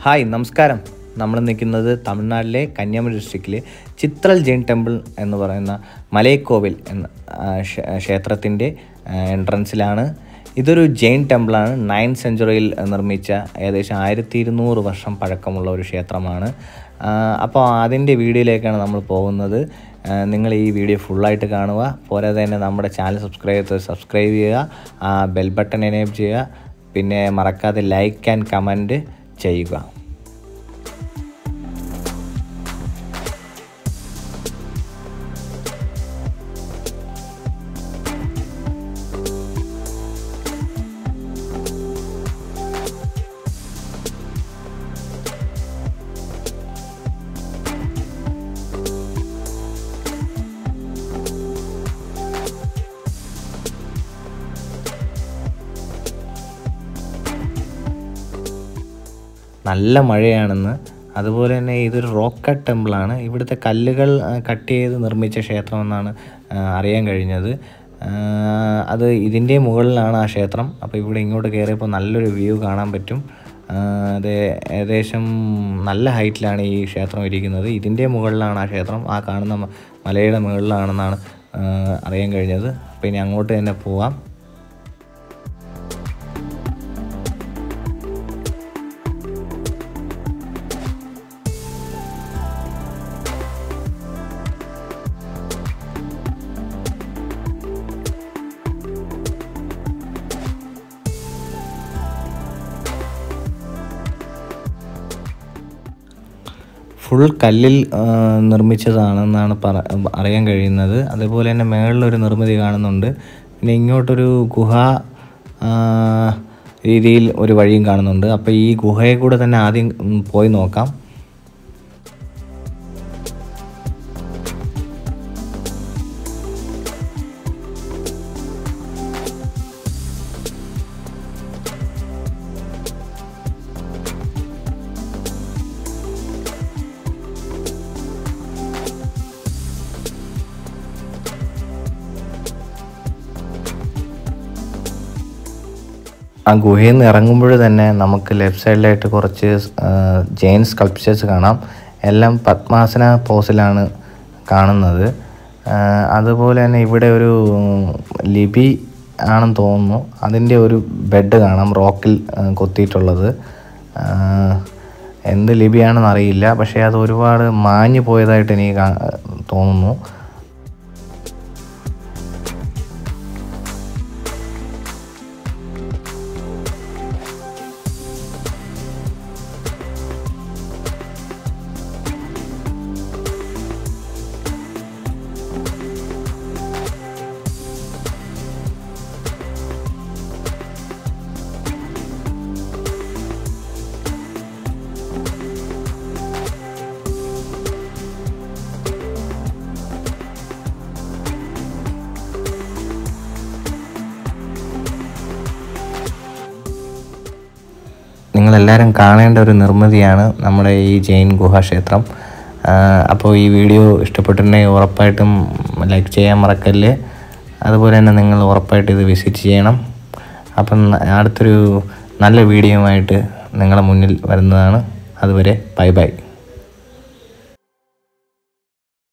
hi നമസ്കാരം നമ്മൾ നിൽക്കുന്നത് തമിഴ്നാട്ടിലെ കന്യാകുമാരി ഡിസ്ട്രിക്റ്റിലെ ചിത്രൽ ജെയിൻ ടെമ്പിൾ എന്ന് പറയുന്ന മലയക്കോവിൽ എന്ന ആ, ക്ഷേ- ക്ഷേത്രത്തിൻ്റെ എൻട്രൻസിലാണ് ഇതൊരു ജെയിൻ ടെമ്പിളാണ് നയൻത് സെഞ്ചുറിയിൽ നിർമ്മിച്ച ഏകദേശം ആയിരത്തി ഇരുന്നൂറ് വർഷം പഴക്കമുള്ള ഒരു ക്ഷേത്രമാണ് ആ, അപ്പോൾ അതിൻ്റെ വീഡിയോയിലേക്കാണ് നമ്മൾ പോകുന്നത് ആ, നിങ്ങൾ ഈ വീഡിയോ ഫുള്ളായിട്ട് കാണുക പോരാതെ തന്നെ നമ്മുടെ ചാനൽ സബ്സ്ക്രൈബ് ചെയ്ത് സബ്സ്ക്രൈബ് ചെയ്യുക ആ ബെൽ ബട്ടൺ എനേബിൾ ചെയ്യുക പിന്നെ മറക്കാതെ ലൈക്ക് ആൻഡ് കമൻറ്റ് ചെയ്യുക നല്ല മഴയാണെന്ന് അതുപോലെ തന്നെ ഇതൊരു റോക്ക് കട്ട് ടെമ്പിളാണ് ഇവിടുത്തെ കല്ലുകൾ ആ, കട്ട് ചെയ്ത് നിർമ്മിച്ച ക്ഷേത്രമെന്നാണ് ആ, അറിയാൻ കഴിഞ്ഞത് ആ, അത് ഇതിൻ്റെ മുകളിലാണ് ആ ക്ഷേത്രം അപ്പോൾ ഇവിടെ ഇങ്ങോട്ട് കയറിയപ്പോൾ നല്ലൊരു വ്യൂ കാണാൻ പറ്റും ആ, അത് ഏകദേശം നല്ല ഹൈറ്റിലാണ് ഈ ക്ഷേത്രം ഇരിക്കുന്നത് ഇതിൻ്റെ മുകളിലാണ് ആ ക്ഷേത്രം ആ കാണുന്ന മ- മലയുടെ മുകളിലാണെന്നാണ് ആ, അറിയാൻ കഴിഞ്ഞത് അപ്പോൾ ഇനി അങ്ങോട്ട് തന്നെ പോവാം ഫുൾ കല്ലിൽ ആ, നിർമ്മിച്ചതാണെന്നാണ് പറ അറിയാൻ കഴിയുന്നത് അതേപോലെ തന്നെ മേളിലൊരു നിർമ്മിതി കാണുന്നുണ്ട് പിന്നെ ഇങ്ങോട്ടൊരു ഗുഹ ആ, രീതിയിൽ ഒരു വഴിയും കാണുന്നുണ്ട് അപ്പോൾ ഈ ഗുഹയെ കൂടെ തന്നെ ആദ്യം ഉം, പോയി നോക്കാം ആ ഗുഹയിൽ നിന്ന് ഇറങ്ങുമ്പോൾ തന്നെ നമുക്ക് ലെഫ്റ്റ് സൈഡിലായിട്ട് കുറച്ച് ജെയിൻ സ്കൾപ്ചേഴ്സ് കാണാം എല്ലാം പത്മാസന പോസിലാണ് കാണുന്നത് ആ, അതുപോലെ തന്നെ ഇവിടെ ഒരു ലിപി ആണെന്ന് തോന്നുന്നു അതിൻ്റെ ഒരു ബെഡ് കാണാം റോക്കിൽ ആ, കൊത്തിയിട്ടുള്ളത് ആ, എന്ത് ലിപിയാണെന്ന് അറിയില്ല പക്ഷേ അത് ഒരുപാട് മാഞ്ഞു പോയതായിട്ട് എനിക്ക് കാ- തോന്നുന്നു നിങ്ങളെല്ലാവരും കാണേണ്ട ഒരു നിർമ്മിതിയാണ് നമ്മുടെ ഈ ജെയിൻ ഗുഹാക്ഷേത്രം അപ്പോൾ ഈ വീഡിയോ ഇഷ്ടപ്പെട്ടിട്ടുണ്ടെങ്കിൽ ഉറപ്പായിട്ടും ലൈക്ക് ചെയ്യാൻ മറക്കല്ല് അതുപോലെ തന്നെ നിങ്ങൾ ഉറപ്പായിട്ട് ഇത് വിസിറ്റ് ചെയ്യണം അപ്പം അടുത്തൊരു നല്ല വീഡിയോയുമായിട്ട് നിങ്ങളുടെ മുന്നിൽ വരുന്നതാണ് അതുവരെ ബൈ ബൈ